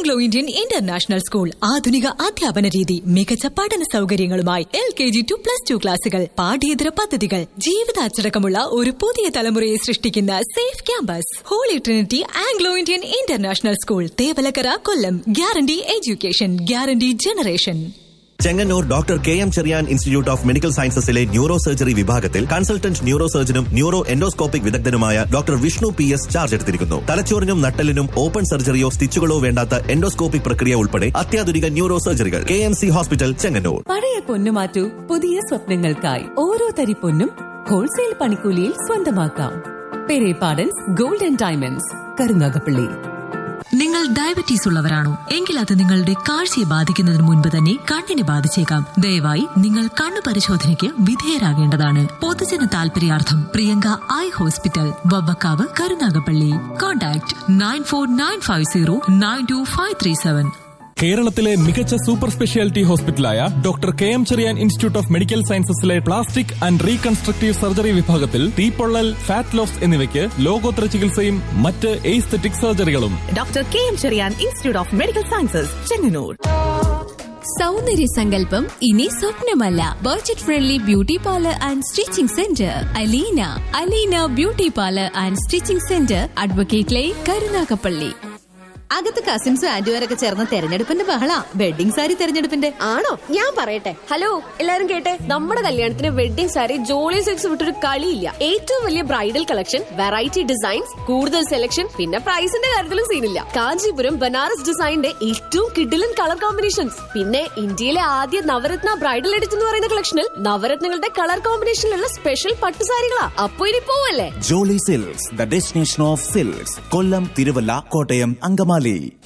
Anglo Indian international school ആധുനിക അധ്യാപന രീതി മികച്ച പഠന സൗകര്യങ്ങളുമായി L K G to plus two ക്ലാസുകൾ പാഠ്യേതര പദ്ധതികൾ ജീവിതാച്ചടക്കമുള്ള ഒരു പുതിയ തലമുറയെ സൃഷ്ടിക്കുന്ന safe campus holy trinity Anglo Indian international school Thevalakkara Kollam guarantee education guarantee generation Chengannur doctor K M Cherian institute of medical സയൻസസിലെ ന്യൂറോ സർജറി വിഭാഗത്തിൽ കൺസൾട്ടന്റ് ന്യൂറോ സർജനും ന്യൂറോ എൻഡോസ്കോപ്പിക് വിദഗ്ധനുമായ doctor Vishnu P S charge എടുത്തിരിക്കുന്നു തലച്ചോറിനും നട്ടലിനും ഓപ്പൺ സർജറിയോ സ്റ്റിച്ചുകളോ വേണ്ടാത്ത എൻഡോസ്കോപ്പിക് പ്രക്രിയ ഉൾപ്പെടെ അത്യാധുനിക ന്യൂറോ സർജറികൾ K M C hospital Chengannur പഴയ പൊന്നു മാറ്റൂ പുതിയ സ്വപ്നങ്ങൾക്കായി ഓരോ തരി പൊന്നും ഹോൾസെയിൽ പണിക്കൂലിയിൽ സ്വന്തമാക്കാം പെരേപാടൻസ് ഗോൾഡൻ ഡയമണ്ട്സ് കരുനാഗപ്പള്ളി നിങ്ങൾ ഡയബറ്റീസ് ഉള്ളവരാണോ എങ്കിൽ അത് നിങ്ങളുടെ കാഴ്ചയെ ബാധിക്കുന്നതിന് മുൻപ് തന്നെ കണ്ണിനെ ബാധിച്ചേക്കാം ദയവായി നിങ്ങൾ കണ്ണു പരിശോധനയ്ക്ക് വിധേയരാകേണ്ടതാണ് പൊതുജന താൽപര്യാർത്ഥം Priyanka eye hospital Vavvakkavu Karunagappally contact nine four nine five zero nine two five three seven കേരളത്തിലെ മികച്ച സൂപ്പർ സ്പെഷ്യാലിറ്റി ഹോസ്പിറ്റലായ doctor K M Cherian institute of medical സയൻസസിലെ പ്ലാസ്റ്റിക് ആൻഡ് റീകൺസ്ട്രക്റ്റീവ് സർജറി വിഭാഗത്തിൽ തീപ്പൊള്ളൽ ഫാറ്റ് ലോസ് എന്നിവയ്ക്ക് ലോകോത്തര ചികിത്സയും മറ്റ് എയ്സ്തെറ്റിക് സർജറികളും doctor K M Cherian institute of medical sciences Chengannur സൗന്ദര്യ സങ്കല്പം ഇനി സ്വപ്നമല്ല budget friendly beauty parlour and stitching centre Aleena Aleena beauty parlour and stitching centre advocate lane Karunagappally അകത്ത് കസിൻസും ആന്റിമാരൊക്കെ ചേർന്ന തെരഞ്ഞെടുപ്പിന്റെ ബഹള വെഡിങ് സാരി തെരഞ്ഞെടുപ്പിന്റെ ആണോ ഞാൻ പറയട്ടെ ഹലോ എല്ലാരും കേട്ടെ നമ്മുടെ കല്യാണത്തിന് വെഡിംഗ് സാരി ജോളി സിൽക്സ് വിട്ടൊരു കളിയില്ല ഏറ്റവും വലിയ ബ്രൈഡൽ കളക്ഷൻ വെറൈറ്റി ഡിസൈൻസ് കൂടുതൽ സെലക്ഷൻ പിന്നെ പ്രൈസിന്റെ കാര്യത്തിലും സീനില്ല കാഞ്ചീപുരം ബനാറസ് ഡിസൈനിന്റെ ഏറ്റവും കിഡിലൻ കളർ കോമ്പിനേഷൻസ് പിന്നെ ഇന്ത്യയിലെ ആദ്യ നവരത്ന ബ്രൈഡൽ എഡിറ്റ് എന്ന് പറയുന്ന കളക്ഷനിൽ നവരത്നങ്ങളുടെ കളർ കോമ്പിനേഷനിലുള്ള സ്പെഷ്യൽ പട്ടുസാരികളാ അപ്പൊ ഇനി പോവല്ലേ Jolly Silks the destination of silks Kollam Thiruvalla Kottayam Angamaly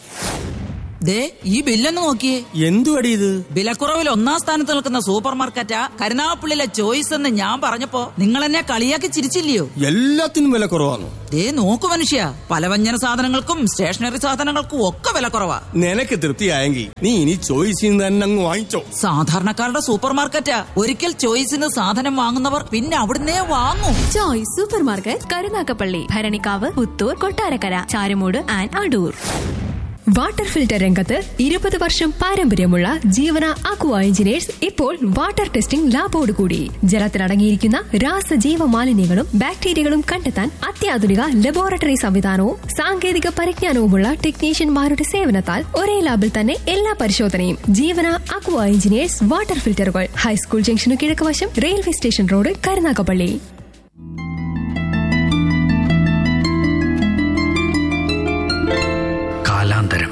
ദേ ഈ ബില്ലൊന്ന് നോക്കിയേ എന്തുവടി ഇത് വിലക്കുറവിൽ ഒന്നാം സ്ഥാനത്ത് നിൽക്കുന്ന സൂപ്പർ മാർക്കറ്റാ കരുനാഗപ്പള്ളിയിലെ ചോയ്സ് എന്ന് ഞാൻ പറഞ്ഞപ്പോ നിങ്ങൾ എന്നെ കളിയാക്കി ചിരിച്ചില്ലയോ എല്ലാത്തിനും വില കുറവാണ് ദേ നോക്കു മനുഷ്യ പലവ്യഞ്ജന സാധനങ്ങൾക്കും സ്റ്റേഷനറി സാധനങ്ങൾക്കും ഒക്കെ വിലക്കുറവാ നിനക്ക് തൃപ്തിയായെങ്കിൽ നീ ഇനി ചോയ്സിൽ നിന്ന് തന്നെ അങ്ങ് വാങ്ങിച്ചോ സാധാരണക്കാരുടെ സൂപ്പർ മാർക്കറ്റാ ഒരിക്കൽ ചോയ്സിന് സാധനം വാങ്ങുന്നവർ പിന്നെ അവിടുന്നേ വാങ്ങും choice super market Karunagappally Bharanikkavu Puthur Kottarakkara Charummood and Adoor water filter രംഗത്ത് ഇരുപത് വർഷം പാരമ്പര്യമുള്ള ജീവന അക്വ എഞ്ചിനീയേഴ്സ് ഇപ്പോൾ വാട്ടർ ടെസ്റ്റിംഗ് ലാബോട് കൂടി ജലത്തിലടങ്ങിയിരിക്കുന്ന രാസജീവ മാലിന്യങ്ങളും ബാക്ടീരിയകളും കണ്ടെത്താൻ അത്യാധുനിക ലബോറട്ടറി സംവിധാനവും സാങ്കേതിക പരിജ്ഞാനവുമുള്ള ടെക്നീഷ്യന്മാരുടെ സേവനത്താൽ ഒരേ ലാബിൽ തന്നെ എല്ലാ പരിശോധനയും ജീവന അക്വ എഞ്ചിനീയേഴ്സ് വാട്ടർ ഫിൽറ്ററുകൾ ഹൈസ്കൂൾ ജംഗ്ഷനു കിഴക്ക് വശം റെയിൽവേ സ്റ്റേഷൻ റോഡ് കരുനാഗപ്പള്ളി കാലാന്തരം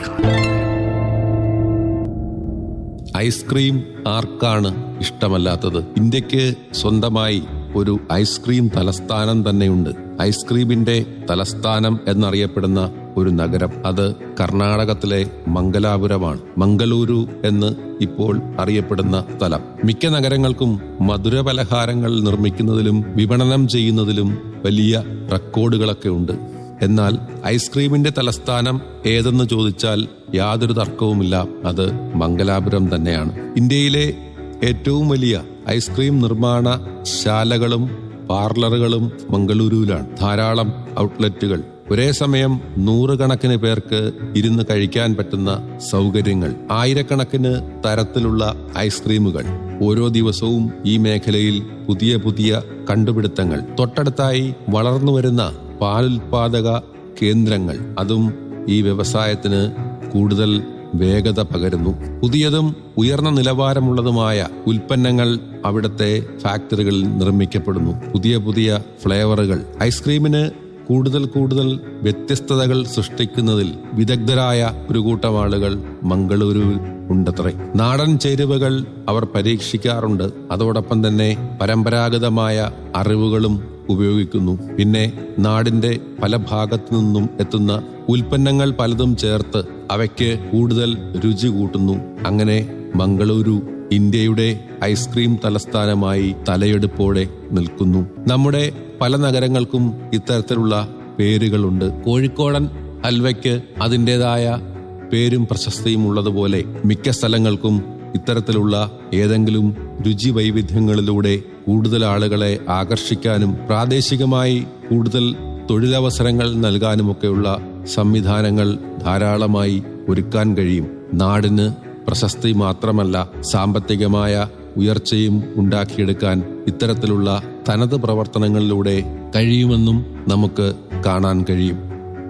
ഐസ്ക്രീം ആർക്കാണ് ഇഷ്ടമല്ലാത്തത് ഇന്ത്യക്ക് സ്വന്തമായി ഒരു ഐസ്ക്രീം തലസ്ഥാനം തന്നെയുണ്ട് ഐസ്ക്രീമിന്റെ തലസ്ഥാനം എന്നറിയപ്പെടുന്ന ഒരു നഗരം അത് കർണാടകത്തിലെ മംഗലാപുരമാണ് മംഗളൂരു എന്ന് ഇപ്പോൾ അറിയപ്പെടുന്ന സ്ഥലം മിക്ക നഗരങ്ങൾക്കും മധുരപലഹാരങ്ങൾ നിർമ്മിക്കുന്നതിലും വിപണനം ചെയ്യുന്നതിലും വലിയ റെക്കോർഡുകളൊക്കെ ഉണ്ട് എന്നാൽ ഐസ്ക്രീമിന്റെ തലസ്ഥാനം ഏതെന്ന് ചോദിച്ചാൽ യാതൊരു തർക്കവുമില്ല അത് മംഗലാപുരം തന്നെയാണ് ഇന്ത്യയിലെ ഏറ്റവും വലിയ ഐസ്ക്രീം നിർമ്മാണ ശാലകളും പാർലറുകളും മംഗളൂരുവിലാണ് ധാരാളം ഔട്ട്ലെറ്റുകൾ ഒരേ സമയം നൂറുകണക്കിന് പേർക്ക് ഇരുന്ന് കഴിക്കാൻ പറ്റുന്ന സൗകര്യങ്ങൾ ആയിരക്കണക്കിന് തരത്തിലുള്ള ഐസ്ക്രീമുകൾ ഓരോ ദിവസവും ഈ മേഖലയിൽ പുതിയ പുതിയ കണ്ടുപിടുത്തങ്ങൾ തൊട്ടടുത്തായി വളർന്നു വരുന്ന പാലുൽപാദക കേന്ദ്രങ്ങൾ അതും ഈ വ്യവസായത്തിന് കൂടുതൽ വേഗത പകരുന്നു പുതിയതും ഉയർന്ന നിലവാരമുള്ളതുമായ ഉൽപ്പന്നങ്ങൾ അവിടുത്തെ ഫാക്ടറികളിൽ നിർമ്മിക്കപ്പെടുന്നു പുതിയ പുതിയ ഫ്ലേവറുകൾ ഐസ്ക്രീമിന് കൂടുതൽ കൂടുതൽ വ്യത്യസ്തതകൾ സൃഷ്ടിക്കുന്നതിൽ വിദഗ്ധരായ ഒരു കൂട്ടം ആളുകൾ മംഗളൂരുവിൽ ഉണ്ടത്രേ നാടൻ ചേരുവകൾ അവർ പരീക്ഷിക്കാറുണ്ട് അതോടൊപ്പം തന്നെ പരമ്പരാഗതമായ അറിവുകളും ഉപയോഗിക്കുന്നു പിന്നെ നാടിന്റെ പല ഭാഗത്തു നിന്നും എത്തുന്ന ഉൽപ്പന്നങ്ങൾ പലതും ചേർത്ത് അവയ്ക്ക് കൂടുതൽ രുചി കൂട്ടുന്നു അങ്ങനെ മംഗളൂരു ഇന്ത്യയുടെ ഐസ്ക്രീം തലസ്ഥാനമായി തലയെടുപ്പോടെ നിൽക്കുന്നു നമ്മുടെ പല നഗരങ്ങൾക്കും ഇത്തരത്തിലുള്ള പേരുകളുണ്ട് കോഴിക്കോടൻ ഹൽവയ്ക്ക് അതിൻ്റെതായ പേരും പ്രശസ്തിയും ഉള്ളതുപോലെ മിക്ക സ്ഥലങ്ങൾക്കും ഇത്തരത്തിലുള്ള ഏതെങ്കിലും രുചി വൈവിധ്യങ്ങളിലൂടെ കൂടുതൽ ആളുകളെ ആകർഷിക്കാനും പ്രാദേശികമായി കൂടുതൽ തൊഴിലവസരങ്ങൾ നൽകാനുമൊക്കെയുള്ള സംവിധാനങ്ങൾ ധാരാളമായി ഒരുക്കാൻ കഴിയും നാടിന് പ്രശസ്തി മാത്രമല്ല സാമ്പത്തികമായ ഉയർച്ചയും ഉണ്ടാക്കിയെടുക്കാൻ ഇത്തരത്തിലുള്ള തനത് പ്രവർത്തനങ്ങളിലൂടെ കഴിയുമെന്നും നമുക്ക് കാണാൻ കഴിയും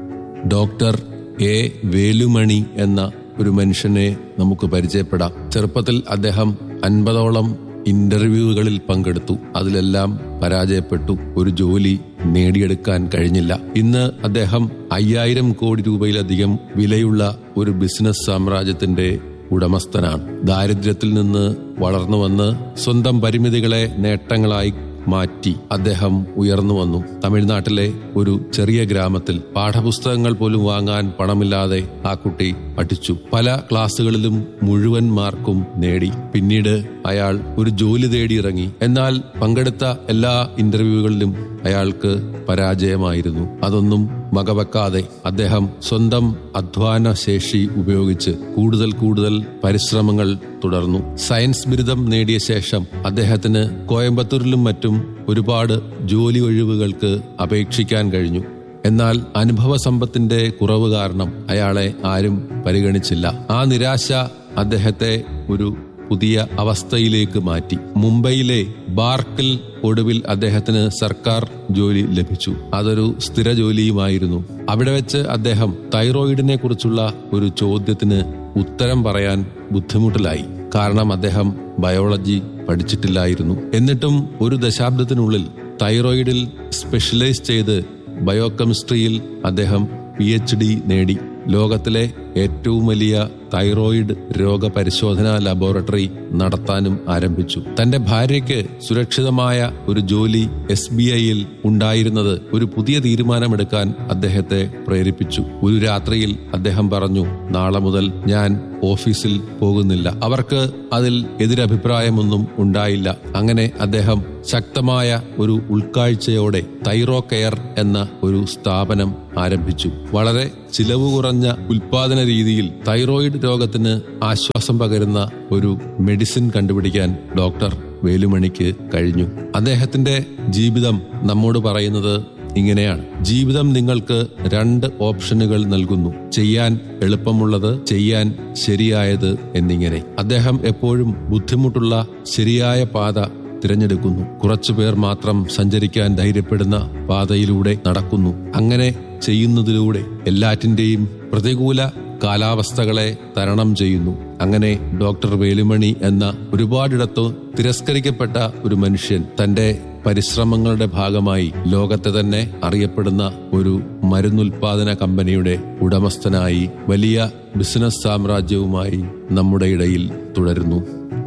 ഡോക്ടർ എ വേലുമണി എന്ന ഒരു മനുഷ്യനെ നമുക്ക് പരിചയപ്പെടാം ചെറുപ്പത്തിൽ അദ്ദേഹം അൻപതോളം ഇന്റർവ്യൂകളിൽ പങ്കെടുത്തു അതിലെല്ലാം പരാജയപ്പെട്ടു ഒരു ജോലി നേടിയെടുക്കാൻ കഴിഞ്ഞില്ല ഇന്ന് അദ്ദേഹം അയ്യായിരം കോടി രൂപയിലധികം വിലയുള്ള ഒരു ബിസിനസ് സാമ്രാജ്യത്തിന്റെ ഉടമസ്ഥനാണ് ദാരിദ്ര്യത്തിൽ നിന്ന് വളർന്നു വന്ന് സ്വന്തം പരിമിതികളെ നേട്ടങ്ങളായി മാറ്റി അദ്ദേഹം ഉയർന്നു വന്നു തമിഴ്നാട്ടിലെ ഒരു ചെറിയ ഗ്രാമത്തിൽ പാഠപുസ്തകങ്ങൾ പോലും വാങ്ങാൻ പണമില്ലാതെ ആ കുട്ടി പഠിച്ചു പല ക്ലാസ്സുകളിലും മുഴുവൻ മാർക്കും നേടി പിന്നീട് അയാൾ ഒരു ജോലി തേടിയിറങ്ങി എന്നാൽ പങ്കെടുത്ത എല്ലാ ഇന്റർവ്യൂകളിലും അയാൾക്ക് പരാജയമായിരുന്നു അതൊന്നും വകവെക്കാതെ അദ്ദേഹം സ്വന്തം അധ്വാന ശേഷി ഉപയോഗിച്ച് കൂടുതൽ കൂടുതൽ പരിശ്രമങ്ങൾ തുടർന്നു സയൻസ് ബിരുദം നേടിയ ശേഷം അദ്ദേഹത്തിന് കോയമ്പത്തൂരിലും മറ്റും ഒരുപാട് ജോലി ഒഴിവുകൾക്ക് അപേക്ഷിക്കാൻ കഴിഞ്ഞു എന്നാൽ അനുഭവ സമ്പത്തിന്റെ കുറവ് കാരണം അയാളെ ആരും പരിഗണിച്ചില്ല ആ നിരാശ അദ്ദേഹത്തെ ഒരു പുതിയ അവസ്ഥയിലേക്ക് മാറ്റി മുംബൈയിലെ ബാർക്കിൽ ഒടുവിൽ അദ്ദേഹത്തിന് സർക്കാർ ജോലി ലഭിച്ചു അതൊരു സ്ഥിര ജോലിയുമായിരുന്നു അവിടെ വെച്ച് അദ്ദേഹം തൈറോയിഡിനെ കുറിച്ചുള്ള ഒരു ചോദ്യത്തിന് ഉത്തരം പറയാൻ ബുദ്ധിമുട്ടിലായി കാരണം അദ്ദേഹം ബയോളജി പഠിച്ചിട്ടില്ലായിരുന്നു എന്നിട്ടും ഒരു ദശാബ്ദത്തിനുള്ളിൽ തൈറോയിഡിൽ സ്പെഷ്യലൈസ് ചെയ്ത് ബയോകെമിസ്ട്രിയിൽ അദ്ദേഹം പി എച്ച് ഡി നേടി ലോകത്തിലെ ഏറ്റവും വലിയ തൈറോയിഡ് രോഗപരിശോധനാ ലബോറട്ടറി നടത്താനും ആരംഭിച്ചു തന്റെ ഭാര്യയ്ക്ക് സുരക്ഷിതമായ ഒരു ജോലി എസ് ബി ഐയിൽ ഉണ്ടായിരുന്നത് ഒരു പുതിയ തീരുമാനമെടുക്കാൻ അദ്ദേഹത്തെ പ്രേരിപ്പിച്ചു ഒരു രാത്രിയിൽ അദ്ദേഹം പറഞ്ഞു നാളെ മുതൽ ഞാൻ ഓഫീസിൽ പോകുന്നില്ല അവർക്ക് അതിൽ എതിരഭിപ്രായമൊന്നും ഉണ്ടായില്ല അങ്ങനെ അദ്ദേഹം ശക്തമായ ഒരു ഉൾക്കാഴ്ചയോടെ തൈറോ കെയർ എന്ന ഒരു സ്ഥാപനം ആരംഭിച്ചു വളരെ ചിലവ് കുറഞ്ഞ ഉൽപാദന രീതിയിൽ തൈറോയിഡ് രോഗത്തിന് ആശ്വാസം പകരുന്ന ഒരു മെഡിസിൻ കണ്ടുപിടിക്കാൻ ഡോക്ടർ വേലുമണിക്ക് കഴിഞ്ഞു അദ്ദേഹത്തിന്റെ ജീവിതം നമ്മോട് പറയുന്നത് ഇങ്ങനെയാണ് ജീവിതം നിങ്ങൾക്ക് രണ്ട് ഓപ്ഷനുകൾ നൽകുന്നു ചെയ്യാൻ എളുപ്പമുള്ളത് ചെയ്യാൻ ശരിയായത് എന്നിങ്ങനെ അദ്ദേഹം എപ്പോഴും ബുദ്ധിമുട്ടുള്ള ശരിയായ പാത തിരഞ്ഞെടുക്കുന്നു കുറച്ചുപേർ മാത്രം സഞ്ചരിക്കാൻ ധൈര്യപ്പെടുന്ന പാതയിലൂടെ നടക്കുന്നു അങ്ങനെ ചെയ്യുന്നതിലൂടെ എല്ലാറ്റിന്റെയും പ്രതികൂല കാലാവസ്ഥകളെ തരണം ചെയ്യുന്നു അങ്ങനെ ഡോക്ടർ വേലുമണി എന്ന ഒരുപാടിടത്ത് തിരസ്കരിക്കപ്പെട്ട ഒരു മനുഷ്യൻ തന്റെ പരിശ്രമങ്ങളുടെ ഭാഗമായി ലോകത്തെ തന്നെ അറിയപ്പെടുന്ന ഒരു മരുന്നുൽപാദന കമ്പനിയുടെ ഉടമസ്ഥനായി വലിയ ബിസിനസ് സാമ്രാജ്യവുമായി നമ്മുടെ ഇടയിൽ തുടരുന്നു